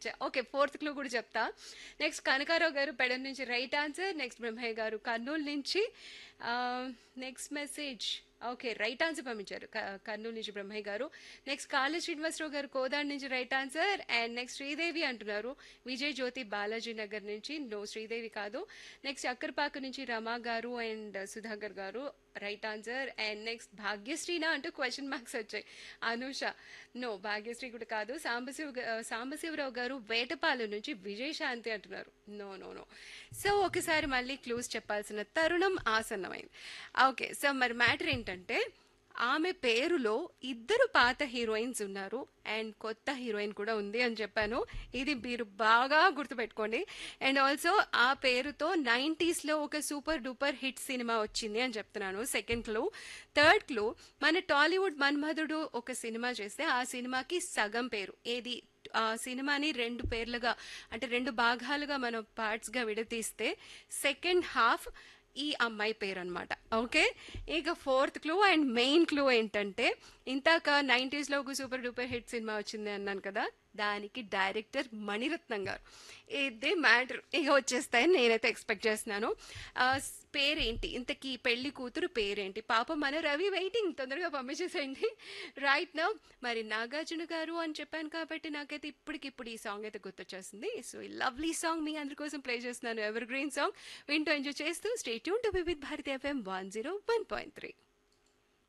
ఇచ్చా okay fourth clue కూడా చెప్తా నెక్స్ట్ కనకారావు గారు పెడన్ నుంచి right answer next Brahmaiah garu Kurnool నుంచి next message okay right answer పంపించారు క- కర్నూలు నుంచి బ్రహ్మయ్య గారు నెక్స్ట్ కాళీ శ్రీనివాసరావు గారు కోదాడ్ నుంచి right answer and next Sridevi అంటున్నారు విజయ్ జ్యోతి బాలాజీ నగర్ నుంచి నో శ్రీదేవి కాదు నెక్స్ట్ అక్కర్పాక నుంచి రమా గారు and Sudhakar garu right answer and next భాగ్యశ్రీనా అంటూ క్వశ్చన్ మార్క్స్ వచ్చాయి అనూష నో భాగ్యశ్రీ కూడా కాదు సాంబశివ గ- సాంబశివరావు గారు వేటపాలెం నుంచి విజయశాంతి అంటున్నారు నో నో నో సో ఒకసారి మళ్ళీ క్లూస్ చెప్పాల్సిన తరుణం ఆసన్నమైంది ఓకే సో మరి మ్యాటర్ ఏంటంటే ఆమె పేరులో ఇద్దరు పాత హీరోయిన్స్ ఉన్నారు అండ్ కొత్త హీరోయిన్ కూడా ఉంది అని చెప్పాను ఇది మీరు బాగా గుర్తుపెట్టుకోండి అండ్ ఆల్సో ఆ పేరుతో 90s లో ఒక సూపర్ డూపర్ హిట్ సినిమా వచ్చింది అని చెప్తున్నాను సెకండ్ క్లూ థర్డ్ క్లూ మన టాలీవుడ్ మన్మధుడు ఒక సినిమా చేస్తే ఆ సినిమాకి సగం పేరు ఏది ఆ సినిమాని రెండు పేర్లుగా అంటే రెండు భాగాలుగా మనం పార్ట్స్గా విడదీస్తే సెకండ్ హాఫ్ ఈ అమ్మాయి పేరు అనమాట ఓకే ఇక fourth clue and main clue ఏంటంటే ఇంతాక 90s లో ఒక సూపర్ డూపర్ హిట్ సినిమా వచ్చింది అన్నాను కదా దానికి డైరెక్టర్ మణిరత్నం గారు ఇదే మ్యాటర్ ఇక వచ్చేస్తాయని నేనైతే ఎక్స్పెక్ట్ చేస్తున్నాను ఆ, స్- పేరేంటి ఇంతకీ పెళ్లి కూతురు పేరేంటి పాపం మన రవి వెయిటింగ్ తొందరగా పంపించేసేయండి రైట్ నౌ మరి నాగార్జున గారు అని చెప్పాను కాబట్టి నాకైతే ఇప్పటికిప్పుడు ఈ సాంగ్ అయితే గుర్తొచ్చేస్తుంది సో ఈ లవ్లీ సాంగ్ మీ అందరి కోసం ప్లే చేస్తున్నాను ఎవర్ గ్రీన్ సాంగ్ వింటూ ఎంజాయ్ చేస్తూ stay tune to with Bharati FM one zero one point three